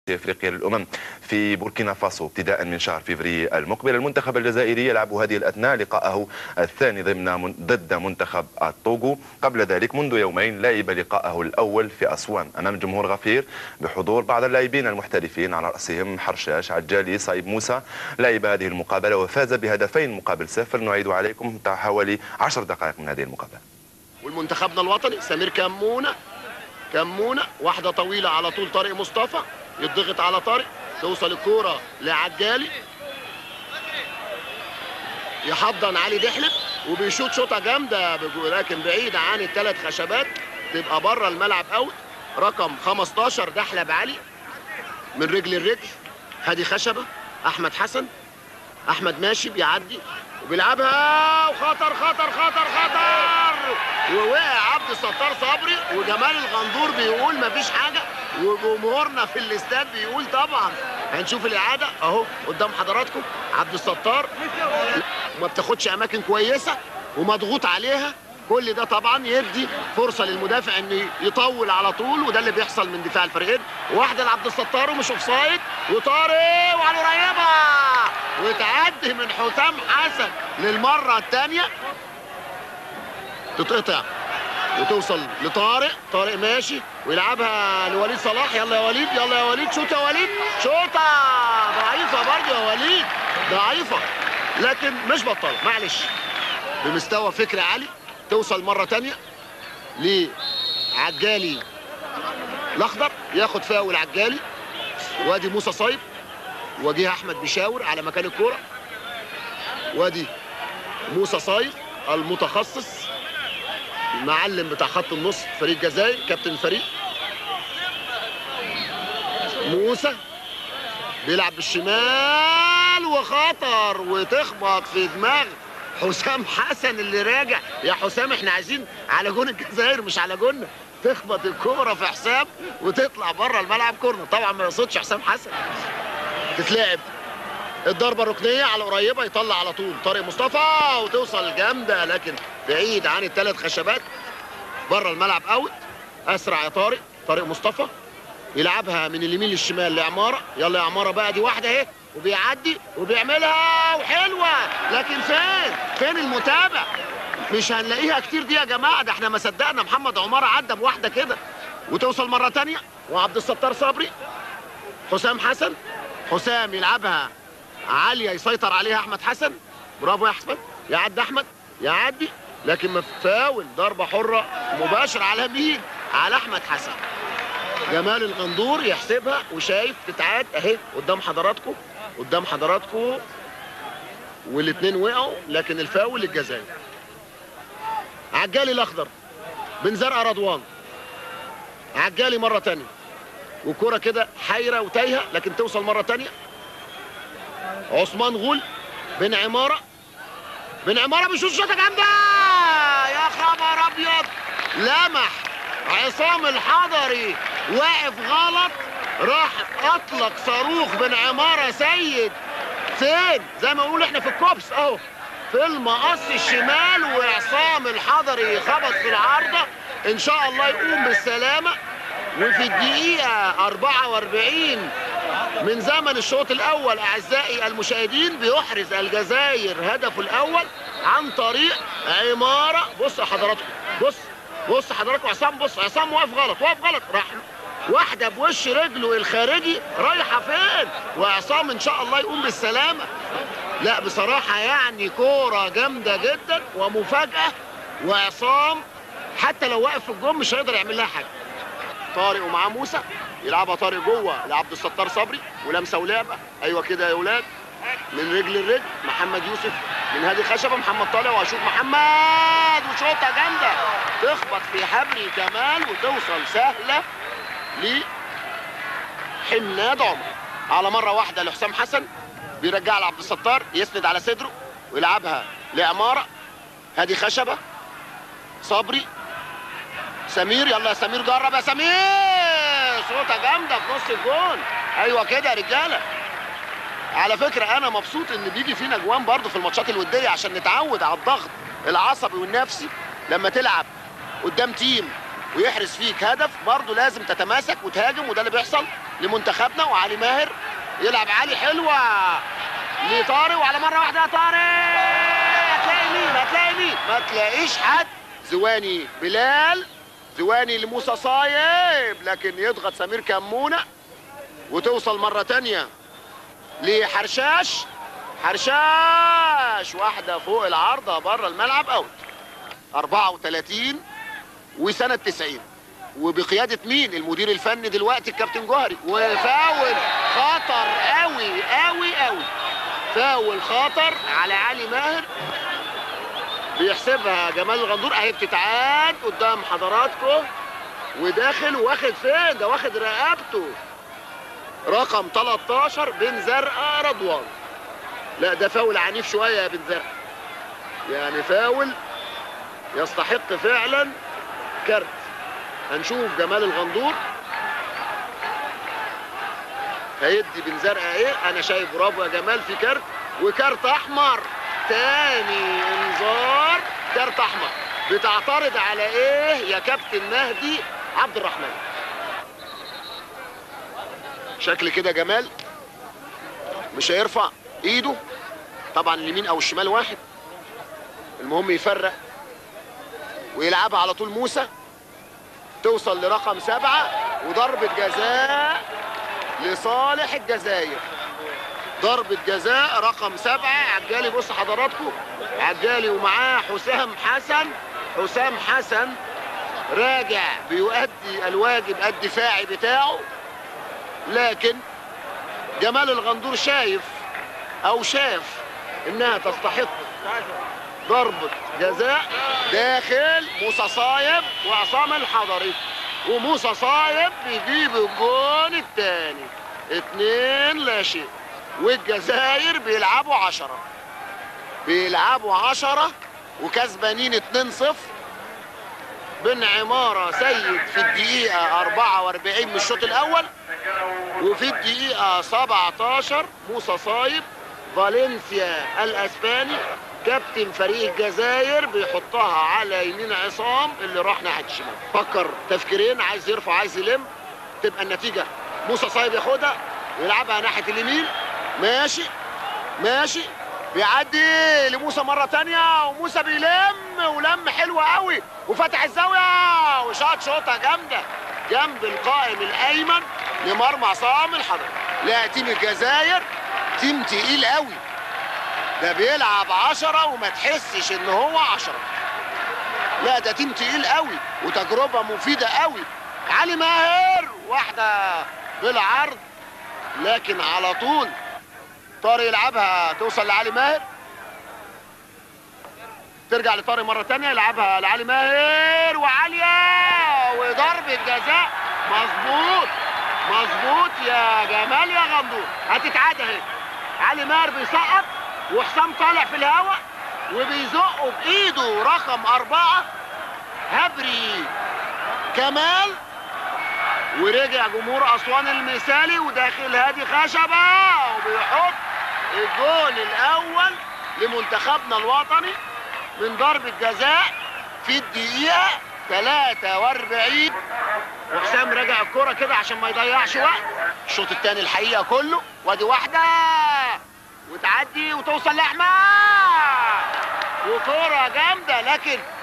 افريقيا للامم في بوركينا فاسو ابتداء من شهر فيفري المقبل المنتخب الجزائري يلعب هذه الاثناء لقاءه الثاني ضمن من ضد منتخب الطوغو قبل ذلك منذ يومين لعب لقاءه الاول في اسوان امام جمهور غفير بحضور بعض اللاعبين المحترفين على راسهم حرشاش عجالي صايب موسى لعب هذه المقابله وفاز بهدفين مقابل صفر نعيد عليكم حوالي 10 دقائق من هذه المقابله والمنتخبنا الوطني سمير كمونه كمونه واحده طويله على طول طارق مصطفى يضغط على طارق توصل الكوره لعجالي يحضن علي دحلب وبيشوط شوطه جامده لكن بعيد عن الثلاث خشبات تبقى بره الملعب اوت رقم 15 دحلب علي من رجل الرجل هادي خشبه احمد حسن احمد ماشي بيعدي وبيلعبها وخطر خطر خطر خطر ووقع عبد الستار صبري وجمال الغندور بيقول مفيش حاجه وجمهورنا في الاستاد بيقول طبعا هنشوف الاعاده اهو قدام حضراتكم عبد الستار ما بتاخدش اماكن كويسه ومضغوط عليها كل ده طبعا يدي فرصه للمدافع انه يطول على طول وده اللي بيحصل من دفاع الفريقين واحده لعبد الستار ومش اوف سايد وطارق وعلى قريبه وتعدي من حسام حسن للمره الثانيه تتقطع وتوصل لطارق طارق ماشي ويلعبها لوليد صلاح يلا يا وليد يلا يا وليد شوط يا وليد شوطه ضعيفه برضه يا وليد ضعيفه لكن مش بطاله معلش بمستوى فكري عالي توصل مره تانية لعجالي الاخضر ياخد فاول عجالي وادي موسى صايب وجه احمد بيشاور على مكان الكوره وادي موسى صايب المتخصص المعلم بتاع خط النص فريق الجزائر كابتن الفريق موسى بيلعب بالشمال وخطر وتخبط في دماغ حسام حسن اللي راجع يا حسام احنا عايزين على جون الجزائر مش على جوننا تخبط الكوره في حسام وتطلع بره الملعب كورنر طبعا ما يقصدش حسام حسن تتلعب الضربه الركنيه على قريبه يطلع على طول طارق مصطفى وتوصل جامده لكن بعيد عن الثلاث خشبات بره الملعب اوت اسرع يا طارق طارق مصطفى يلعبها من اليمين للشمال لعماره يلا يا عماره بقى دي واحده اهي وبيعدي وبيعملها وحلوه لكن فين فين المتابع مش هنلاقيها كتير دي يا جماعه ده احنا ما صدقنا محمد عماره عدى بواحده كده وتوصل مره تانية وعبد الستار صبري حسام حسن حسام يلعبها عاليه يسيطر عليها احمد حسن برافو يا احمد يعدي احمد يعدي لكن مفاول ضربه حره مباشره على مين على احمد حسن جمال الغندور يحسبها وشايف تتعاد اهي قدام حضراتكم قدام حضراتكم والاثنين وقعوا لكن الفاول للجزائر عجالي الاخضر بن زرقاء رضوان عجالي مره تانية وكرة كده حيرة وتايهة لكن توصل مرة تانية عثمان غول بن عمارة بن عمارة بيشوط شوطة جامدة يا خبر أبيض لمح عصام الحضري واقف غلط راح أطلق صاروخ بن عمارة سيد فين زي ما بنقول احنا في الكوبس اهو في المقص الشمال وعصام الحضري خبط في العارضة ان شاء الله يقوم بالسلامة وفي الدقيقة 44 من زمن الشوط الأول أعزائي المشاهدين بيحرز الجزائر هدفه الأول عن طريق عمارة بص حضراتكم بص بص حضراتكم عصام بص عصام واقف غلط واقف غلط راح واحدة بوش رجله الخارجي رايحة فين وعصام إن شاء الله يقوم بالسلامة لا بصراحة يعني كورة جامدة جدا ومفاجأة وعصام حتى لو واقف في الجون مش هيقدر يعمل لها حاجة طارق ومعاه موسى يلعبها طارق جوه لعبد الستار صبري ولمسه ولعبه ايوه كده يا اولاد من رجل الرجل محمد يوسف من هذه الخشبه محمد طالع واشوف محمد وشوطه جامده تخبط في حبل كمال وتوصل سهله لحناد عمر على مره واحده لحسام حسن بيرجع لعبد الستار يسند على صدره ويلعبها لعماره هذه خشبه صبري سمير يلا يا سمير جرب يا سمير صوتها جامده في نص الجون ايوه كده يا رجاله على فكره انا مبسوط ان بيجي فينا جوان برضه في الماتشات الوديه عشان نتعود على الضغط العصبي والنفسي لما تلعب قدام تيم ويحرز فيك هدف برضه لازم تتماسك وتهاجم وده اللي بيحصل لمنتخبنا وعلي ماهر يلعب علي حلوه لطارق وعلى مره واحده يا طارق هتلاقي مين هتلاقي مين ما تلاقيش حد زواني بلال زواني لموسى صايب لكن يضغط سمير كمونه وتوصل مره تانية لحرشاش حرشاش واحده فوق العارضه بره الملعب اوت 34 وسنه 90 وبقياده مين المدير الفني دلوقتي الكابتن جوهري وفاول خطر قوي قوي قوي فاول خطر على علي ماهر بيحسبها جمال الغندور اهي بتتعاد قدام حضراتكم وداخل واخد فين ده واخد رقبته رقم 13 بن زرقاء رضوان لا ده فاول عنيف شويه يا بن زرقاء يعني فاول يستحق فعلا كارت هنشوف جمال الغندور هيدي بن زرقاء ايه انا شايف برافو يا جمال في كارت وكارت احمر تاني انذار كارت احمر بتعترض على ايه يا كابتن مهدي عبد الرحمن شكل كده جمال مش هيرفع ايده طبعا اليمين او الشمال واحد المهم يفرق ويلعبها على طول موسى توصل لرقم سبعة وضربة جزاء لصالح الجزائر ضربة جزاء رقم سبعة عجالي بص حضراتكم عجالي ومعاه حسام حسن حسام حسن راجع بيؤدي الواجب الدفاعي بتاعه لكن جمال الغندور شايف او شاف انها تستحق ضربة جزاء داخل موسى صايب وعصام الحضري وموسى صايب بيجيب الجون الثاني اتنين لا شيء والجزائر بيلعبوا عشرة بيلعبوا عشرة وكسبانين اتنين صفر بن عمارة سيد في الدقيقة 44 من الشوط الأول وفي الدقيقة 17 موسى صايب فالنسيا الأسباني كابتن فريق الجزائر بيحطها على يمين عصام اللي راح ناحية الشمال فكر تفكيرين عايز يرفع عايز يلم تبقى النتيجة موسى صايب ياخدها ويلعبها ناحية اليمين ماشي ماشي بيعدي لموسى مرة تانية وموسى بيلم ولم حلوة قوي وفتح الزاوية وشاط شوطة جامدة جنب القائم الأيمن لمرمى عصام الحضري لا تيم الجزائر تيم تقيل قوي ده بيلعب عشرة وما تحسش ان هو عشرة لا ده تيم تقيل قوي وتجربة مفيدة قوي علي ماهر واحدة بالعرض لكن على طول طارق يلعبها توصل لعلي ماهر ترجع لطارق مرة تانية يلعبها لعلي ماهر وعالية وضربة جزاء مظبوط مظبوط يا جمال يا غندور هتتعاد اهي علي ماهر بيسقط وحسام طالع في الهواء وبيزقه بايده رقم أربعة هبري كمال ورجع جمهور أسوان المثالي وداخل هادي خشبة وبيحط الجول الأول لمنتخبنا الوطني من ضربة جزاء في الدقيقة 43 وحسام رجع الكرة كده عشان ما يضيعش وقت الشوط الثاني الحقيقة كله وادي واحدة وتعدي وتوصل لأحمد وكرة جامدة لكن